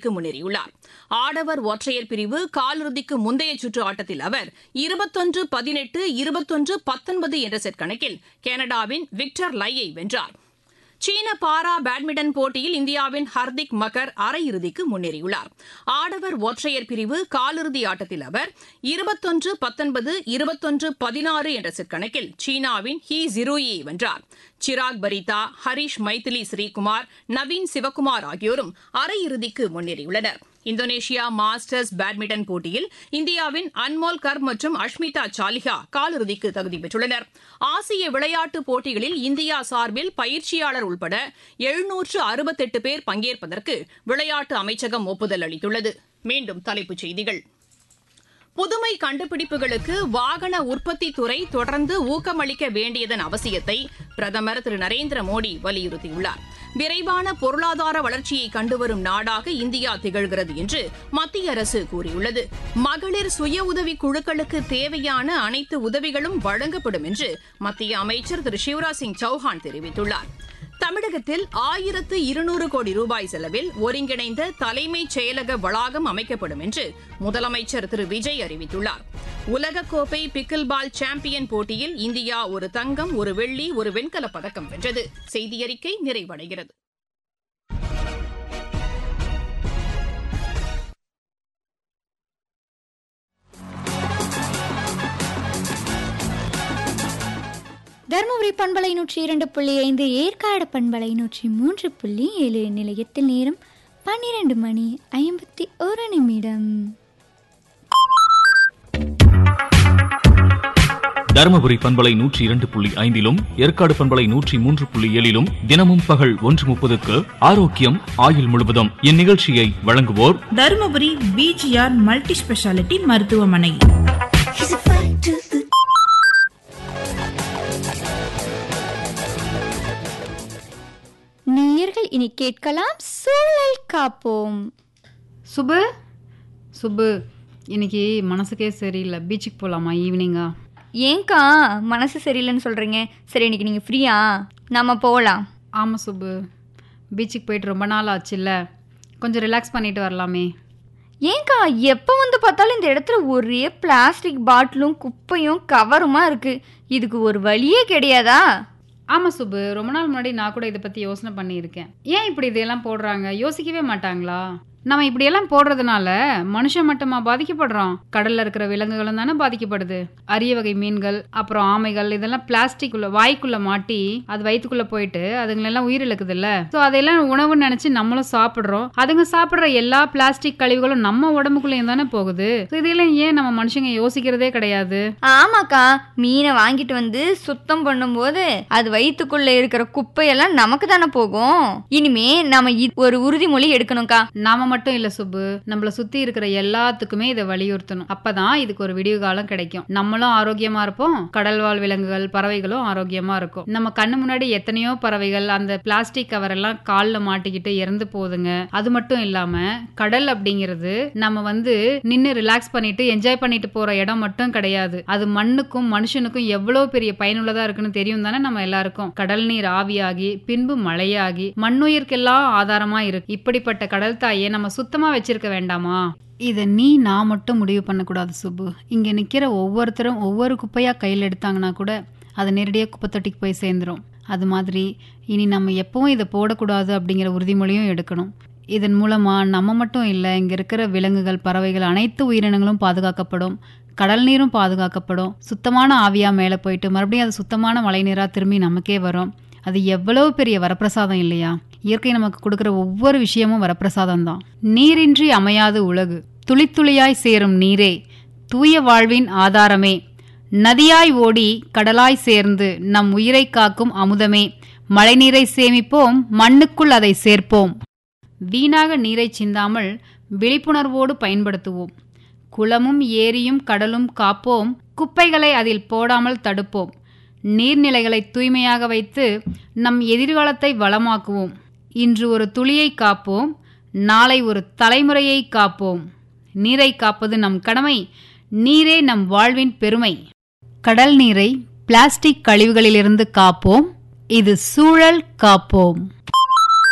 அரையிறுதிக்கு முன்னேறியுள்ளார் ஆடவர் ஒற்றையர் பிரிவு காலிறுதிக்கு முந்தைய சுற்று ஆட்டத்தில் அவர் இருபத்தொன்று பதினெட்டு இருபத்தொன்று பத்தொன்பது என்ற செட் கணக்கில் கனடாவின் விக்டர் லையை வென்றார் சீன பாரா பேட்மிண்டன் போட்டியில் இந்தியாவின் ஹர்திக் மக்கர் அரையிறுதிக்கு முன்னேறியுள்ளார் ஆடவர் ஒற்றையர் பிரிவு காலிறுதி ஆட்டத்தில் அவர் இருபத்தொன்று பத்தொன்பது இருபத்தொன்று பதினாறு என்ற செட் கணக்கில் சீனாவின் ஹி ஜிரோயை வென்றார் சிராக் பரிதா ஹரிஷ் மைதிலி ஸ்ரீகுமார் நவீன் சிவகுமார் ஆகியோரும் அரையிறுதிக்கு முன்னேறியுள்ளனர் இந்தோனேஷியா மாஸ்டர்ஸ் பேட்மிண்டன் போட்டியில் இந்தியாவின் அன்மோல் கர் மற்றும் அஷ்மிதா சாலிஹா காலிறுதிக்கு தகுதி பெற்றுள்ளனர் ஆசிய விளையாட்டுப் போட்டிகளில் இந்தியா சார்பில் பயிற்சியாளர் உட்பட எழுநூற்று அறுபத்தெட்டு பேர் பங்கேற்பதற்கு விளையாட்டு அமைச்சகம் ஒப்புதல் அளித்துள்ளது மீண்டும் தலைப்புச் செய்திகள் புதுமை கண்டுபிடிப்புகளுக்கு வாகன உற்பத்தி துறை தொடர்ந்து ஊக்கமளிக்க வேண்டியதன் அவசியத்தை பிரதமர் திரு நரேந்திர மோடி வலியுறுத்தியுள்ளார் விரைவான பொருளாதார வளர்ச்சியை கண்டுவரும் நாடாக இந்தியா திகழ்கிறது என்று மத்திய அரசு கூறியுள்ளது மகளிர் சுய உதவி குழுக்களுக்கு தேவையான அனைத்து உதவிகளும் வழங்கப்படும் என்று மத்திய அமைச்சர் திரு சிவராஜ் சிங் சௌஹான் தெரிவித்துள்ளார் தமிழகத்தில் ஆயிரத்து இருநூறு கோடி ரூபாய் செலவில் ஒருங்கிணைந்த தலைமைச் செயலக வளாகம் அமைக்கப்படும் என்று முதலமைச்சர் திரு விஜய் அறிவித்துள்ளார் உலகக்கோப்பை பிக்கில் பால் சாம்பியன் போட்டியில் இந்தியா ஒரு தங்கம் ஒரு வெள்ளி ஒரு வெண்கலப் பதக்கம் வென்றது செய்தியறிக்கை நிறைவடைகிறது தருமபுரி பண்பலை நூற்றி இரண்டு புள்ளி ஐந்து ஏற்காடு பண்பலை நூற்றி மூன்று புள்ளி ஏழு நிலையத்தில் நேரம் பன்னிரண்டு மணி ஐம்பத்தி ஒரு நிமிடம் தருமபுரி பண்பலை நூற்றி இரண்டு புள்ளி ஐந்திலும் ஏற்காடு பண்பலை நூற்றி மூன்று புள்ளி ஏழிலும் தினமும் பகல் ஒன்று முப்பதுக்கு ஆரோக்கியம் ஆயுள் முழுவதும் இந்நிகழ்ச்சியை வழங்குவோர் தருமபுரி பிஜிஆர் மல்டி ஸ்பெஷாலிட்டி மருத்துவமனை நேயர்கள் இனி கேட்கலாம் சூழல் காப்போம் சுபு சுபு இன்னைக்கு மனசுக்கே சரியில்லை பீச்சுக்கு போகலாமா ஈவினிங்கா ஏங்கா மனசு சரியில்லைன்னு சொல்றீங்க சரி இன்னைக்கு நீங்க ஃப்ரீயா நாம போகலாம் ஆமாம் சுபு பீச்சுக்கு போயிட்டு ரொம்ப நாள் ஆச்சுல்ல கொஞ்சம் ரிலாக்ஸ் பண்ணிட்டு வரலாமே ஏங்கா எப்போ வந்து பார்த்தாலும் இந்த இடத்துல ஒரே பிளாஸ்டிக் பாட்டிலும் குப்பையும் கவருமா இருக்கு இதுக்கு ஒரு வழியே கிடையாதா ஆமாம் சுபு ரொம்ப நாள் முன்னாடி நான் கூட இதை பற்றி யோசனை பண்ணியிருக்கேன் ஏன் இப்படி இதெல்லாம் போடுறாங்க யோசிக்கவே மாட்டாங்களா நம்ம இப்படியெல்லாம் போடுறதுனால மனுஷன் மட்டுமா பாதிக்கப்படுறோம் கடல்ல இருக்கிற விலங்குகளும் தானே பாதிக்கப்படுது அரிய வகை மீன்கள் அப்புறம் ஆமைகள் இதெல்லாம் பிளாஸ்டிக் உள்ள வாய்க்குள்ள மாட்டி அது வயிற்றுக்குள்ள போயிட்டு அதுங்களெல்லாம் உயிரிழக்குது இல்ல ஸோ அதையெல்லாம் உணவு நினைச்சு நம்மளும் சாப்பிடுறோம் அதுங்க சாப்பிடுற எல்லா பிளாஸ்டிக் கழிவுகளும் நம்ம உடம்புக்குள்ளேயும் தானே போகுது So இதெல்லாம் ஏன் நம்ம மனுஷங்க யோசிக்கிறதே கிடையாது ஆமாக்கா மீனை வாங்கிட்டு வந்து சுத்தம் பண்ணும்போது அது வயிற்றுக்குள்ள இருக்கிற குப்பையெல்லாம் நமக்கு தானே போகும் இனிமே நம்ம இ- ஒரு உறுதிமொழி எடுக்கணும்க்கா நாம மட்டும் இல்ல சுப்பு நம்மள சுத்தி இருக்கிற எல்லாத்துக்குமே இதை வலியுறுத்தணும் அப்பதான் இதுக்கு ஒரு விடிவு காலம் கிடைக்கும் நம்மளும் ஆரோக்கியமா இருப்போம் கடல்வாழ் விலங்குகள் பறவைகளும் ஆரோக்கியமா இருக்கும் நம்ம கண்ணு முன்னாடி எத்தனையோ பறவைகள் அந்த பிளாஸ்டிக் கவர் எல்லாம் கால்ல மாட்டிக்கிட்டு இறந்து போகுதுங்க அது மட்டும் இல்லாம கடல் அப்படிங்கிறது நம்ம வந்து நின்னு ரிலாக்ஸ் பண்ணிட்டு என்ஜாய் பண்ணிட்டு போற இடம் மட்டும் கிடையாது அது மண்ணுக்கும் மனுஷனுக்கும் எவ்வளவு பெரிய பயனுள்ளதா இருக்குன்னு தெரியும் தானே நம்ம எல்லாருக்கும் கடல் நீர் ஆவியாகி பின்பு மழையாகி மண்ணுயிர்க்கெல்லாம் ஆதாரமா இருக்கு இப்படிப்பட்ட கடல் தாயை நம்ம சுத்தமா வச்சிருக்க வேண்டாமா இதை நீ நான் மட்டும் முடிவு பண்ணக்கூடாது சுப்பு இங்க நிக்கிற ஒவ்வொருத்தரும் ஒவ்வொரு குப்பையா கையில் எடுத்தாங்கன்னா கூட அது நேரடியாக குப்பை தொட்டிக்கு போய் சேர்ந்துரும் அது மாதிரி இனி நம்ம எப்பவும் இதை போடக்கூடாது அப்படிங்கிற உறுதிமொழியும் எடுக்கணும் இதன் மூலமா நம்ம மட்டும் இல்லை இங்க இருக்கிற விலங்குகள் பறவைகள் அனைத்து உயிரினங்களும் பாதுகாக்கப்படும் கடல் நீரும் பாதுகாக்கப்படும் சுத்தமான ஆவியா மேலே போயிட்டு மறுபடியும் அது சுத்தமான மழை நீரா திரும்பி நமக்கே வரும் அது எவ்வளவு பெரிய வரப்பிரசாதம் இல்லையா இயற்கை நமக்கு கொடுக்கிற ஒவ்வொரு விஷயமும் வரப்பிரசாதம் தான் நீரின்றி அமையாது உலகு துளித்துளியாய் சேரும் நீரே தூய வாழ்வின் ஆதாரமே நதியாய் ஓடி கடலாய் சேர்ந்து நம் உயிரை காக்கும் அமுதமே மழைநீரை சேமிப்போம் மண்ணுக்குள் அதை சேர்ப்போம் வீணாக நீரை சிந்தாமல் விழிப்புணர்வோடு பயன்படுத்துவோம் குளமும் ஏரியும் கடலும் காப்போம் குப்பைகளை அதில் போடாமல் தடுப்போம் நீர்நிலைகளை தூய்மையாக வைத்து நம் எதிர்காலத்தை வளமாக்குவோம் இன்று ஒரு துளியை காப்போம் நாளை ஒரு தலைமுறையை காப்போம் நீரை காப்பது நம் கடமை நீரே நம் வாழ்வின் பெருமை கடல் நீரை பிளாஸ்டிக் கழிவுகளிலிருந்து காப்போம் இது சூழல் காப்போம்